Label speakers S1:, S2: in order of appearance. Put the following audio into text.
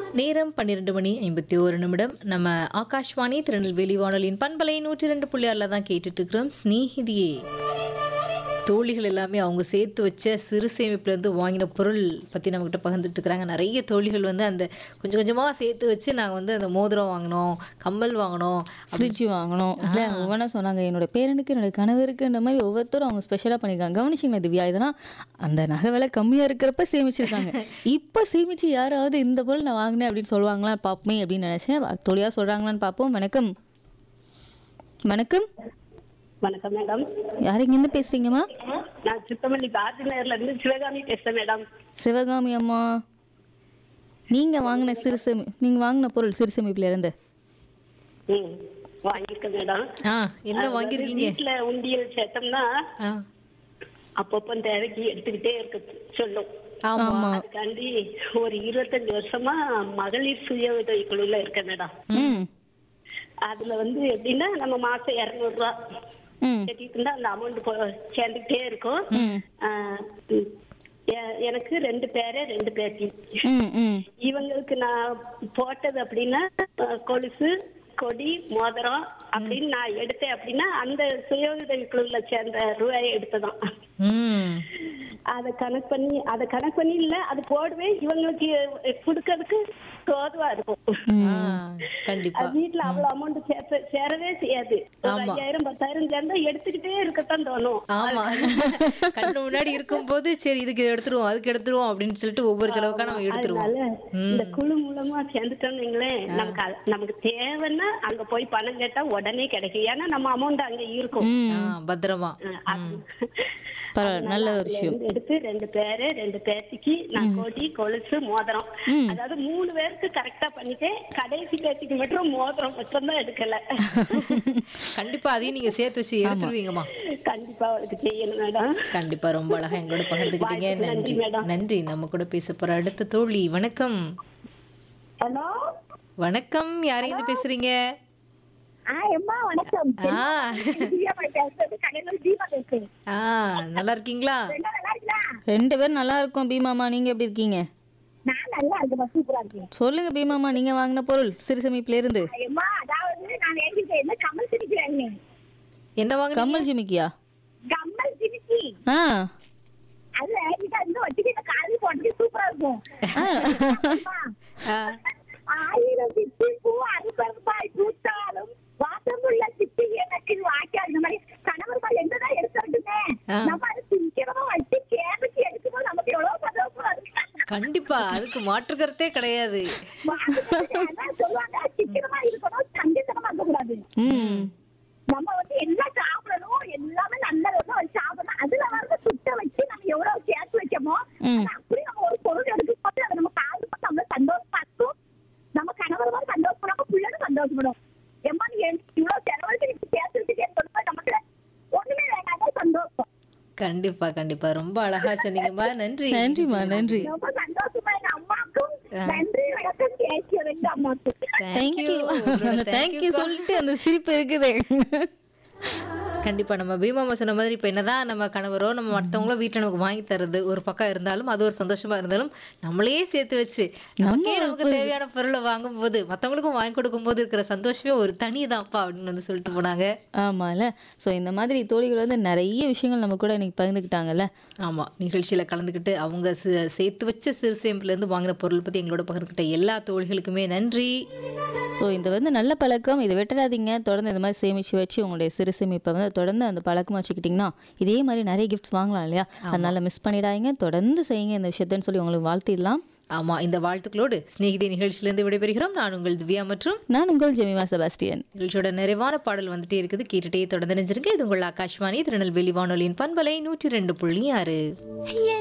S1: நேரம் பன்னிரெண்டு மணி ஐம்பத்தி ஒரு நிமிடம் நம்ம ஆகாஷ்வாணி திருநெல்வேலி வானொலியின் பண்பலை நூற்றி ரெண்டு புள்ளி ஆறில் தான் கேட்டுட்டு இருக்கிறோம் ஸ்நேகிதியே தோழிகள் எல்லாமே அவங்க சேர்த்து வச்ச சிறு சேமிப்புலேருந்து வாங்கின பொருள் பற்றி நம்மக்கிட்ட பகிர்ந்துட்டு இருக்கிறாங்க நிறைய தோழிகள் வந்து அந்த கொஞ்சம் கொஞ்சமாக சேர்த்து வச்சு நாங்கள் வந்து அந்த மோதிரம் வாங்கினோம் கம்மல் வாங்கினோம்
S2: ஃப்ரிட்ஜ் வாங்கணும் இல்லை ஒவ்வொன்றா சொன்னாங்க என்னோட பேரனுக்கு என்னோட கணவருக்குன்ற மாதிரி ஒவ்வொருத்தரும் அவங்க ஸ்பெஷலாக பண்ணியிருக்காங்க கவனிச்சிங்களா திவ்யா இதெல்லாம் அந்த நகை விலை கம்மியாக இருக்கிறப்ப சேமிச்சிருக்காங்க இப்போ சேமிச்சு யாராவது இந்த பொருள் நான் வாங்கினேன் அப்படின்னு சொல்லுவாங்களா பார்ப்போமே அப்படின்னு நினச்சேன் தோழியாக சொல்கிறாங்களான்னு பார்ப்போம் வணக்கம் வணக்கம்
S3: வணக்கம் மேடம்
S2: யார் இங்கேருந்து பேசுகிறீங்கம்மா
S3: நான் சித்தமல்லி காந்தி நகர்ல இருந்து சிவகாமி பேசுறேன் மேடம்
S2: சிவகாமி அம்மா நீங்கள் வாங்கின சிறு சேமி நீங்கள் வாங்கின பொருள் சிறு சேமிப்புல இருந்து
S3: ம் வாங்கியிருக்கேன் மேடம்
S1: ஆ என்ன
S3: அது வந்து
S1: வாங்கியிருக்கீங்க
S3: வீட்டுல உண்டியல் சேர்த்தோம்னா
S1: ஆ
S3: அப்பப்போ தேவைக்கு எடுத்துக்கிட்டே இருக்க சொல்லும்
S1: ஆமாம்
S3: அதுக்காண்டி ஒரு இருபத்தஞ்சு வருஷமா மகளிர் சுய உதவி குழுல இருக்கேன் மேடம்
S2: ம்
S3: அதுல வந்து எப்படின்னா நம்ம மாசம் இருநூறு ரூபா
S2: ம்
S3: கட்டிட்டு இருந்தா அந்த அமௌண்ட் சேர்ந்துக்கிட்டே இருக்கும்
S2: ம்
S3: ஆ, ம். எ- எனக்கு ரெண்டு பேரு ரெண்டு பேத்தி
S2: ம் ம்
S3: இவங்களுக்கு நான் போட்டது அப்படின்னா அஹ், கொலுசு கொடி மோதிரம் அப்படின்னு நான் எடுத்தேன் அப்படின்னா அந்த சுய உதவி குழுல சேர்ந்த ரூபாயை எடுத்ததான்
S1: ம்
S3: அதை கணக்கு பண்ணி அதை கணக்கு பண்ணி இல்ல அது போடுவேன் இவங்களுக்கு கொடுக்கறதுக்கு தோதுவா இருக்கும்
S1: ஆ கண்டிப்பா
S3: அது வீட்டுல அவ்வளவு அமௌண்ட் சேர்த்து சேரவே செய்யாது ஒரு
S1: ஆமா.
S3: ஐயாயிரம் பத்தாயிரம் சேர்ந்தா எடுத்துக்கிட்டே இருக்கத்தான் தோணும்
S1: ஆமா கண்ணு முன்னாடி இருக்கும்போது சரி இதுக்கு இதை எடுத்துருவோம் அதுக்கு எடுத்துருவோம் அப்படின்னு சொல்லிட்டு ஒவ்வொரு செலவுக்கா நம்ம எடுத்துருவோம்
S3: அதனால இந்த குழு மூலமா சேர்ந்துட்டோம்னு வைங்களேன், நமக்கு அ- நமக்கு தேவைன்னா அங்க போய் பணம் கேட்டா உடனே கிடைக்கும் ஏன்னா நம்ம அமௌண்ட் அங்க இருக்கும்
S1: ஆ, பத்திரமா
S3: அஹ் அது-
S2: பரவாயில்ல நல்ல ஒரு
S3: அதுல
S2: விஷயம்
S3: இருந்து எடுத்து ரெண்டு பேரு ரெண்டு பேத்திக்கு நான் கோடி கொலுசு மோதிரம் அதாவது மூணு பேருக்கு கரெக்டா பண்ணிட்டேன் கடைசி பேத்திக்கு மட்டும் மோதிரம் மட்டும் தான் எடுக்கல
S1: கண்டிப்பா அதையும் நீங்க சேர்த்து வச்சு எடுத்துருவீங்கம்மா
S3: கண்டிப்பா அவளுக்கு செய்யணும் மேடம்
S1: கண்டிப்பா ரொம்ப அழகா எங்களோட பகிர்ந்துக்கிட்டீங்க
S3: வாய்ப்புக்கு
S1: நன்றி
S3: நன்றி, மேடம்.
S1: நன்றி நம்ம கூட பேச போற அடுத்த தோழி வணக்கம்
S4: ஹலோ
S1: வணக்கம் யாரையும் இது பேசுறீங்க
S4: ஆ எம்மா வணக்கம்
S1: ஆ
S4: தீபா பேசுறது கடையில் தீபா பேசுறேன்
S1: ஆ நல்லா இருக்கீங்களா
S4: என்ன நல்லா இருக்கா
S2: ரெண்டு பேரும் நல்லா இருக்கோம் பீமாமா நீங்க எப்படி இருக்கீங்க
S4: நான் நல்லா இருக்கேன் சூப்பரா இருக்கேன்
S2: சொல்லுங்க பீமாமா நீங்க வாங்கின பொருள் சிறு சேமிப்புல இருந்து
S4: எம்மா அதாவது நான் எழுதிட்டேன் என்ன கமல் சிரிக்கிறேன்
S1: என்ன வாங்க
S2: கம்மல் ஜிமிக்கியா
S4: கமல் சிரிச்சி
S2: ஆ
S4: அதுல கிட்ட இருந்து வச்சுட்டு இந்த காலி போட்டு சூப்பரா இருக்கும் அம்மா, ஆயிரம் சிப்பி பூ அறுபருப்பாய் பூத்தாலும் வாசமுள்ள சிப்பி எனக்கு வாய்க்கால் இந்த மாதிரி கணவர்கள் என்னதான் எடுத்துட்டுமே
S1: ஆ.
S4: நம்ம அதை சிரிக்கிறதோ வச்சு கேபிச்சு எடுக்கும்போது நமக்கு எவ்வளவு சந்தோஷமா இருக்கு
S1: கண்டிப்பா அதுக்கு மாற்று கருத்தே கிடையாது
S4: அதான் சொல்லுவாங்க சிக்கனமா இருக்கணும் சங்கத்தனமா இருக்கக்கூடாது
S2: ம்
S4: நம்ம வந்து எல்லாம் சாப்பிடணும் எல்லாமே நல்லது வந்து அது சாப்பிடணும் அதுல வந்து சுட்ட வச்சு நம்ம எவ்வளவு சேர்த்து வைக்கமோ
S2: ம்.
S4: அது அப்படி நம்ம ஒரு பொருள் எடுக்கும் போது அதை நம்ம காது போது நம்ம சந்தோஷமா இருக்கும் நம்ம கணவர் வந்து சந்தோஷப்படும் நம்ம பிள்ளைகளும் சந்தோஷப்படும் எம்மா நீ எனக்கு இவ்வளவு செலவழிச்சு நீ சேர்த்து வச்சுட்டேன்னு சொல்லும்போது நமக்கு ஒண்ணுமே வேண்டாம் சந்தோஷம்
S1: கண்டிப்பா கண்டிப்பா ரொம்ப அழகா சொன்னீங்கம்மா நன்றி
S2: நன்றிம்மா நன்றி
S4: ரொம்ப சந்தோஷமா எங்க அம்மாக்கும் நன்றி வணக்கம் கேட்க ரெண்டு அம்மாக்கும்
S1: தேங்க்யூ
S2: அந்த தேங்க்யூ சொல்லிட்டு அந்த சிரிப்பு இருக்குது
S1: கண்டிப்பா நம்ம பீமாமா சொன்ன மாதிரி இப்போ என்னதான் நம்ம கணவரோ நம்ம மற்றவங்களோ வீட்டில் நமக்கு வாங்கி தர்றது ஒரு பக்கம் இருந்தாலும் அது ஒரு சந்தோஷமா இருந்தாலும் நம்மளையே சேர்த்து வச்சு நமக்கே நமக்கு தேவையான பொருளை வாங்கும் போது மற்றவங்களுக்கும் வாங்கி கொடுக்கும் போது இருக்கிற சந்தோஷமே ஒரு தனி தான்ப்பா அப்படின்னு வந்து சொல்லிட்டு போனாங்க
S2: ஆமால ஸோ இந்த மாதிரி தோழிகள் வந்து நிறைய விஷயங்கள் நம்ம கூட இன்னைக்கு பகிர்ந்துக்கிட்டாங்கல்ல
S1: ஆமா நிகழ்ச்சியில கலந்துக்கிட்டு அவங்க சே- சேர்த்து வச்ச சிறு சேம்பிலேருந்து வாங்கின பொருள் பத்தி எங்களோட பகிர்ந்துக்கிட்ட எல்லா தோழிகளுக்குமே நன்றி
S2: ஸோ இது வந்து நல்ல பழக்கம் இதை விட்டுறாதீங்க தொடர்ந்து இந்த மாதிரி சேமிச்சு வச்சு உங்களுடைய சிறு சேமிப்பை வந்து தொடர்ந்து அந்த பழக்கமாக வச்சுக்கிட்டிங்கன்னா இதே மாதிரி நிறைய கிஃப்ட்ஸ் வாங்கலாம் இல்லையா அதனால மிஸ் பண்ணிடாதீங்க தொடர்ந்து செய்யுங்க இந்த விஷயத்தன்னு சொல்லி உங்களுக்கு வாழ்த்திடலாம்
S1: ஆமா இந்த வாழ்த்துக்களோடு சிநேகிதி நிகழ்ச்சியிலிருந்து விடைபெறுகிறோம் நான் உங்கள் திவ்யா மற்றும்
S2: நான் உங்கள் ஜெமிமா செபாஸ்டியன்
S1: நிகழ்ச்சியோட நிறைவான பாடல் வந்துட்டே இருக்குது கேட்டுட்டே தொடர்ந்து நினைச்சிருங்க இது உங்கள் ஆகாஷ்வாணி திருநெல்வேலி வானொலியின் பண்பலை நூற்றி ரெண்டு புள்ளி ஆறு